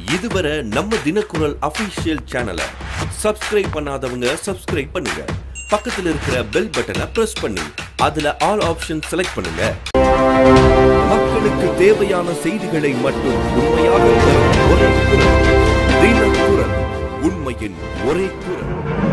இதுவரை நம்ம தினக்குரல் அபிஷியல் சேனலை சப்ஸ்கிரைப் பண்ணாதவங்க சப்ஸ்கிரைப் பண்ணுங்க பக்கத்துல இருக்கிற பெல் பட்டனை பிரஸ் பண்ணி அதுல ஆல் ஆப்ஷன் செலக்ட் பண்ணுங்க மக்களுக்கு தேவையான செய்திகளை மட்டும் உண்மையாக தரும் ஒரே குரல் தினக்குரல் உண்மையின் ஒரே குரல்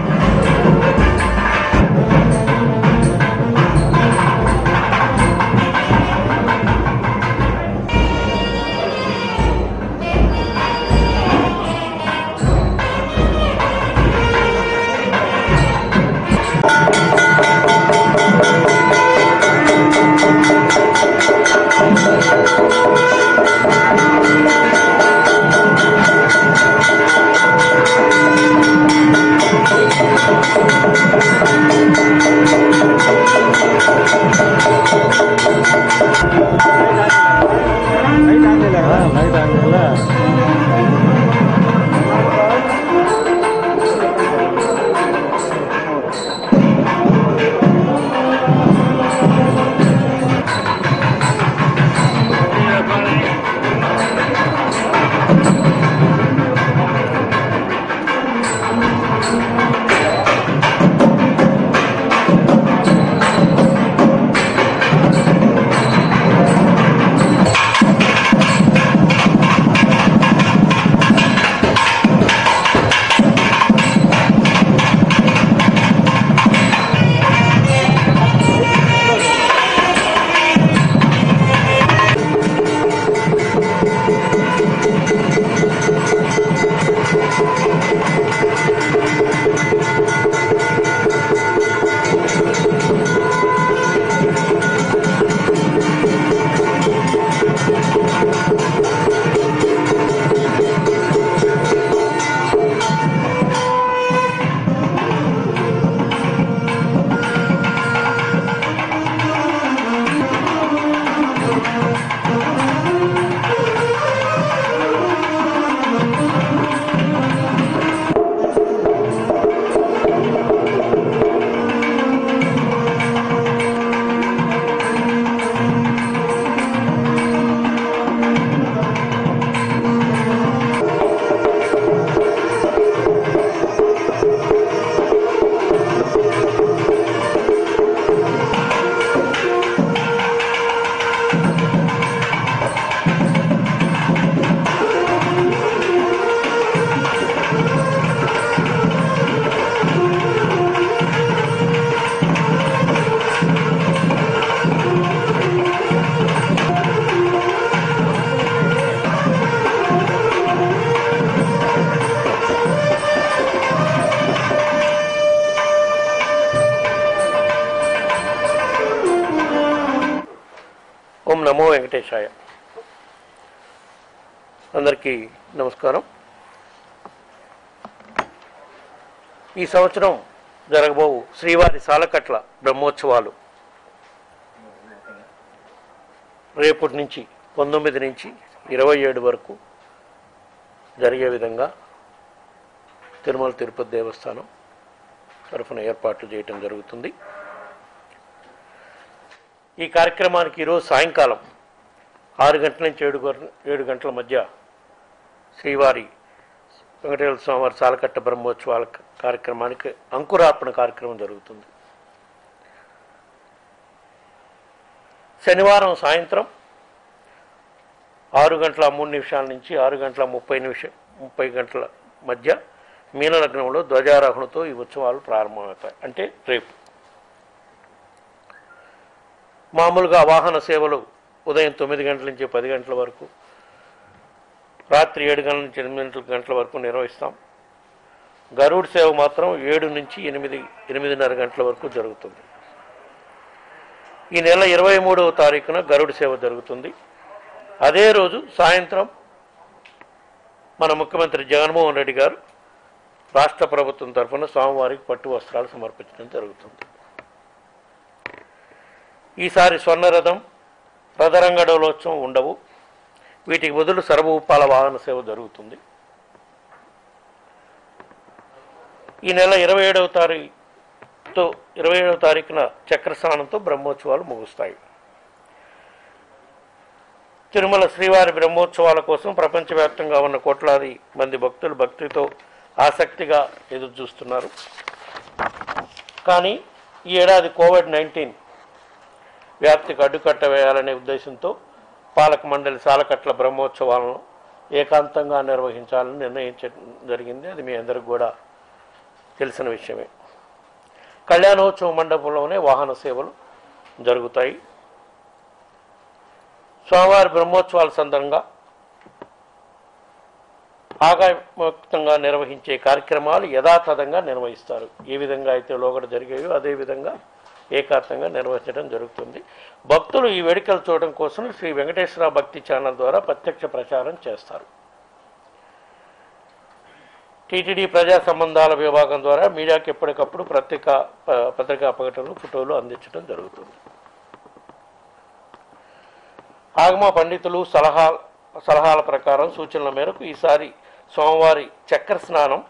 லைட் ஆகுதுல்ல ఓం నమో వెంకటేశాయ అందరికీ నమస్కారం ఈ సంవత్సరం జరగబోవు శ్రీవారి సాలకట్ల బ్రహ్మోత్సవాలు రేపటి నుంచి పంతొమ్మిది నుంచి ఇరవై ఏడు వరకు జరిగే విధంగా తిరుమల తిరుపతి దేవస్థానం తరఫున ఏర్పాట్లు చేయటం జరుగుతుంది ఈ కార్యక్రమానికి ఈరోజు సాయంకాలం ఆరు గంటల నుంచి ఏడు గంటల ఏడు గంటల మధ్య శ్రీవారి వెంకటేశ్వర స్వామివారి సాలకట్ట బ్రహ్మోత్సవాల క- కార్యక్రమానికి అంకురార్పణ కార్యక్రమం జరుగుతుంది శనివారం సాయంత్రం ఆరు గంటల మూడు నిమిషాల నుంచి ఆరు గంటల ముప్పై నిమిష ముప్పై గంటల మధ్య మీనలగ్నంలో ధ్వజారోహణతో ఈ ఉత్సవాలు ప్రారంభమవుతాయి అంటే రేపు మామూలుగా వాహన సేవలు ఉదయం తొమ్మిది గంటల నుంచి పది గంటల వరకు రాత్రి ఏడు గంటల నుంచి ఎనిమిది గంటల వరకు నిర్వహిస్తాం గరుడ్ సేవ మాత్రం ఏడు నుంచి ఎనిమిది ఎనిమిదిన్నర గంటల వరకు జరుగుతుంది ఈ నెల ఇరవై మూడవ తారీఖున గరుడ్ సేవ జరుగుతుంది అదే రోజు సాయంత్రం మన ముఖ్యమంత్రి జగన్మోహన్ రెడ్డి గారు రాష్ట్ర ప్రభుత్వం తరఫున స్వామివారికి పట్టు వస్త్రాలు సమర్పించడం జరుగుతుంది ఈసారి స్వర్ణరథం రథరంగ డోలోత్సవం ఉండవు వీటికి బదులు సర్వభూపాల వాహన సేవ జరుగుతుంది ఈ నెల ఇరవై ఏడవ తారీఖుతో ఇరవై ఏడవ తారీఖున చక్రస్నానంతో బ్రహ్మోత్సవాలు ముగుస్తాయి తిరుమల శ్రీవారి బ్రహ్మోత్సవాల కోసం ప్రపంచవ్యాప్తంగా ఉన్న కోట్లాది మంది భక్తులు భక్తితో ఆసక్తిగా ఎదురు చూస్తున్నారు కానీ ఈ ఏడాది కోవిడ్ నైన్టీన్ వ్యాప్తికి అడ్డుకట్ట వేయాలనే ఉద్దేశంతో పాలక మండలి సాలకట్ల బ్రహ్మోత్సవాలను ఏకాంతంగా నిర్వహించాలని నిర్ణయించడం జరిగింది అది మీ అందరికి కూడా తెలిసిన విషయమే కళ్యాణోత్సవ మండపంలోనే వాహన సేవలు జరుగుతాయి స్వామివారి బ్రహ్మోత్సవాల సందర్భంగా ఆగాముక్తంగా నిర్వహించే కార్యక్రమాలు యథాతథంగా నిర్వహిస్తారు ఏ విధంగా అయితే లోగడ జరిగాయో అదే విధంగా ఏకాంతంగా నిర్వహించడం జరుగుతుంది భక్తులు ఈ వేడుకలు చూడడం కోసం శ్రీ వెంకటేశ్వర భక్తి ఛానల్ ద్వారా ప్రత్యక్ష ప్రచారం చేస్తారు టీటీడీ ప్రజా సంబంధాల విభాగం ద్వారా మీడియాకి ఎప్పటికప్పుడు ప్రత్యేక ప- పత్రికా ప్రకటనలు ఫోటోలు అందించడం జరుగుతుంది ఆగమ పండితులు సలహా సలహాల ప్రకారం సూచనల మేరకు ఈసారి సోమవారి చక్ర స్నానం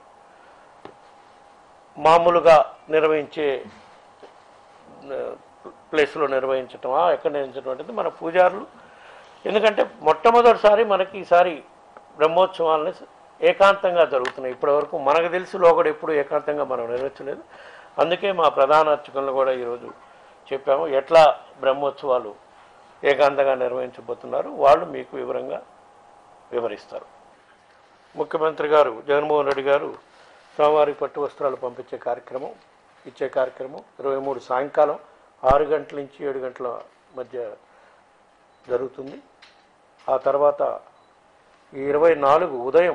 మామూలుగా నిర్వహించే ఆ, ప్లేస్లో నిర్వహించటమా ఎక్కడ నిర్వహించడం అనేది మన పూజారులు ఎందుకంటే మొట్టమొదటిసారి మనకి ఈసారి బ్రహ్మోత్సవాలని ఏకాంతంగా జరుగుతున్నాయి ఇప్పటివరకు మనకు తెలిసి లోగడ ఎప్పుడు ఏకాంతంగా మనం నిర్వహించలేదు అందుకే మా ప్రధాన అర్చకులను కూడా ఈరోజు చెప్పాము ఎట్లా బ్రహ్మోత్సవాలు ఏకాంతంగా నిర్వహించబోతున్నారు వాళ్ళు మీకు వివరంగా వివరిస్తారు ముఖ్యమంత్రి గారు జగన్మోహన్ రెడ్డి గారు సోమవారికి పట్టు వస్త్రాలు పంపించే కార్యక్రమం ఇచ్చే కార్యక్రమం ఇరవై మూడు సాయంకాలం ఆరు గంటల నుంచి ఏడు గంటల మధ్య జరుగుతుంది ఆ తర్వాత ఈ ఇరవై నాలుగు ఉదయం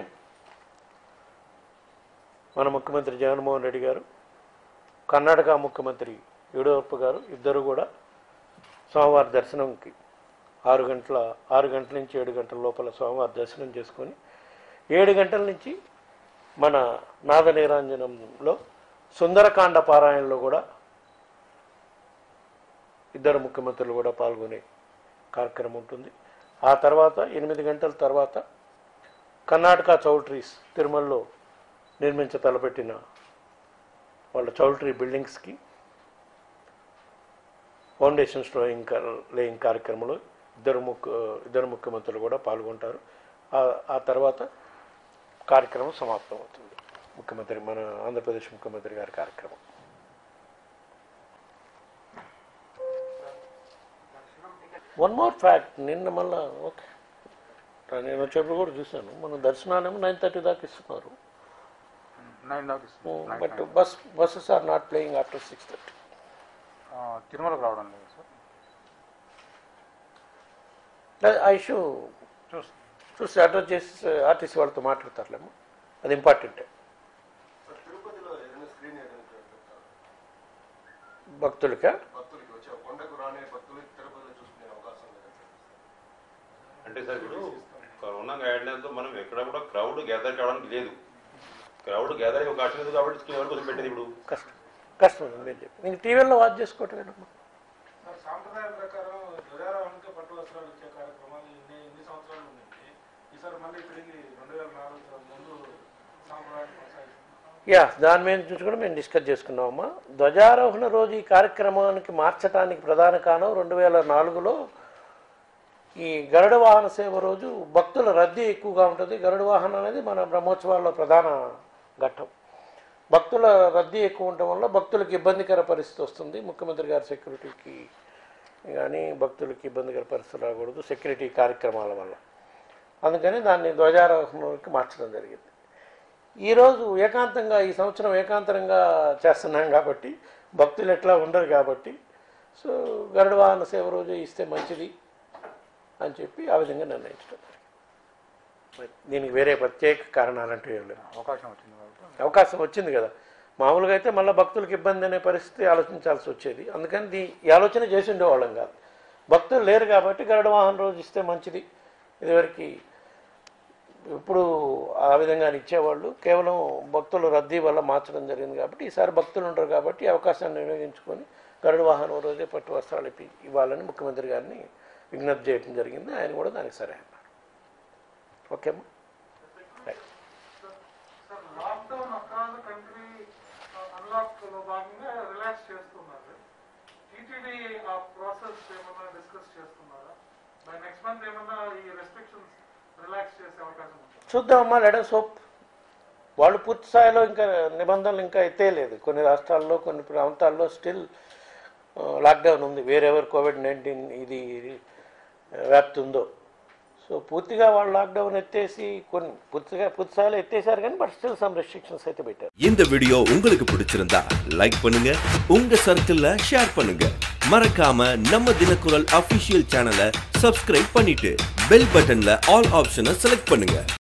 మన ముఖ్యమంత్రి జగన్మోహన్ రెడ్డి గారు కర్ణాటక ముఖ్యమంత్రి యడియూరప్ప గారు ఇద్దరు కూడా సోమవారి దర్శనంకి ఆరు గంటల ఆరు గంటల నుంచి ఏడు గంటల లోపల సోమవారి దర్శనం చేసుకొని ఏడు గంటల నుంచి మన నాద నీరాంజనంలో సుందరకాండ పారాయణలో కూడా ఇద్దరు ముఖ్యమంత్రులు కూడా పాల్గొనే కార్యక్రమం ఉంటుంది ఆ తర్వాత ఎనిమిది గంటల తర్వాత కర్ణాటక చౌల్ట్రీస్ తిరుమలలో నిర్మించ తలపెట్టిన వాళ్ళ చౌల్ట్రీ బిల్డింగ్స్కి ఫౌండేషన్ స్టోయింగ్ లేయింగ్ కార్యక్రమంలో ఇద్దరు ముఖ్య ఇద్దరు ముఖ్యమంత్రులు కూడా పాల్గొంటారు ఆ- ఆ తర్వాత కార్యక్రమం సమాప్తం అవుతుంది ముఖ్యమంత్రి మన ఆంధ్రప్రదేశ్ ముఖ్యమంత్రి గారి కార్యక్రమం వన్ మోర్ ఫ్యాక్ట్ నిన్న మళ్ళా ఓకే నేను వచ్చేప్పుడు కూడా చూశాను మన దర్శనాలేమో నైన్ థర్టీ దాకా ఇస్తున్నారు నైన్ దాకా ఇస్తుంది. But bus buses are not playing after six thirty ఆ, తిరుమలకు రావడం లేదు సార్ ఆ ఇష్యూ చూస్తాం చూసి అడ్రస్ చేసి ఆర్టీసీ వాళ్ళతో మాట్లాడతారులేమో అది ఇంపార్టెంటే తిరుపతిలో ఏదైనా స్క్రీన్ ఏదైనా పెడతారు భక్తులకా భక్తులకి వచ్చే కొండకు రాని భక్తులు తిరుపతిలో చూసుకునే అవకాశం లేదు అంటే సార్ ఇప్పుడు కరోనా గైడ్లైన్స్ మనం ఎక్కడ కూడా క్రౌడ్ గ్యాదర్ కావడానికి లేదు క్రౌడ్ గ్యాదర్ అయ్యే అవకాశం లేదు కాబట్టి స్కీమ్ వరకు పెట్టింది ఇప్పుడు కష్టం కష్టం ఉంది మీరు చెప్పి నీకు టీవీలో వాచ్ చేసుకోవటమేనమ్మా సార్ సాంప్రదాయం ప్రకారం ధ్వజారోహణకి పట్టు వస్త్రాలు ఇచ్చే కార్యక్రమాలు ఇన్ని ఇన్ని సంవత్సరాలు ఉన్నాయి ఈసారి మళ్ళీ తిరిగి రెండు వేల నాలుగు ముందు సాంప్రదాయం కొనసాగిస్తుంది యా దాని మీద చూసి కూడా మేము డిస్కస్ చేసుకున్నామమ్మా ధ్వజారోహణ రోజు ఈ కార్యక్రమానికి మార్చడానికి ప్రధాన కారణం రెండు వేల నాలుగులో ఈ గరుడ వాహన సేవ రోజు భక్తుల రద్దీ ఎక్కువగా ఉంటుంది గరుడ వాహనం అనేది మన బ్రహ్మోత్సవాల్లో ప్రధాన ఘట్టం భక్తుల రద్దీ ఎక్కువ ఉండటం వల్ల భక్తులకు ఇబ్బందికర పరిస్థితి వస్తుంది ముఖ్యమంత్రి గారి సెక్యూరిటీకి కానీ భక్తులకి ఇబ్బందికర పరిస్థితి రాకూడదు సెక్యూరిటీ కార్యక్రమాల వల్ల అందుకని దాన్ని ధ్వజారోహణకి మార్చడం జరిగింది ఈరోజు ఏకాంతంగా ఈ సంవత్సరం ఏకాంతరంగా చేస్తున్నాం కాబట్టి భక్తులు ఎట్లా ఉండరు కాబట్టి సో గరుడ వాహన సేవ రోజు ఇస్తే మంచిది అని చెప్పి ఆ విధంగా నిర్ణయించడం జరిగింది. మరి దీనికి వేరే ప్రత్యేక కారణాలంటూ ఏం లేవు అవకాశం వచ్చింది కాబట్టి అవకాశం వచ్చింది కదా మామూలుగా అయితే మళ్ళీ భక్తులకు ఇబ్బంది అనే పరిస్థితి ఆలోచించాల్సి వచ్చేది అందుకని దీ ఈ ఆలోచన చేసి ఉండేవాళ్ళం కాదు భక్తులు లేరు కాబట్టి గరుడ వాహనం రోజు ఇస్తే మంచిది ఇదివరకు ఇప్పుడు ఆ విధంగా ఇచ్చేవాళ్ళు కేవలం భక్తుల రద్దీ వల్ల మార్చడం జరిగింది కాబట్టి ఈసారి భక్తులు ఉండరు కాబట్టి ఈ అవకాశాన్ని వినియోగించుకొని గరుడ వాహనం రోజే పట్టు వస్త్రాలు ఇప్పి ఇవ్వాలని ముఖ్యమంత్రి గారిని విజ్ఞప్తి చేయడం జరిగింది ఆయన కూడా దానికి సరే అన్నారు ఓకేమ్మా right sir lockdown across country unlock లో భాగంగా రిలాక్స్ చేస్తున్నారు టీటీడీ ఆ ప్రాసెస్ ఏమన్నా డిస్కస్ చేస్తున్నారా మరి నెక్స్ట్ మంత్ ఏమన్నా ఈ రెస్ట్రిక్షన్స్ రిలాక్స్ చేసే అవకాశం ఉంటుంది చూద్దామమ్మా లెడస్ హోప్ వాళ్ళు పూర్తి స్థాయిలో ఇంకా నిబంధనలు ఇంకా ఎత్తేయలేదు కొన్ని రాష్ట్రాల్లో కొన్ని ప్రాంతాల్లో స్టిల్ లాక్డౌన్ ఉంది వేరెవర్ కోవిడ్ నైన్టీన్ ఇది ఆ, వ్యాప్తి ఉందో సో పూర్తిగా వాళ్ళు లాక్డౌన్ ఎత్తేసి కొన్ని పూర్తిగా పూర్తి స్థాయిలో ఎత్తేసారు కానీ బట్ స్టిల్ సమ్ రెస్ట్రిక్షన్స్ అయితే పెట్టారు இந்த வீடியோ உங்களுக்கு பிடிச்சிருந்தா லைக் பண்ணுங்க உங்க சர்க்கிள்ல ஷேர் பண்ணுங்க மறக்காம நம்ம தினக்குரல் அபிஷியல் சேனலை சப்ஸ்கிரைப் பண்ணிட்டு பெல் பட்டன்ல ஆல் ஆப்ஷனை செலக்ட் பண்ணுங்க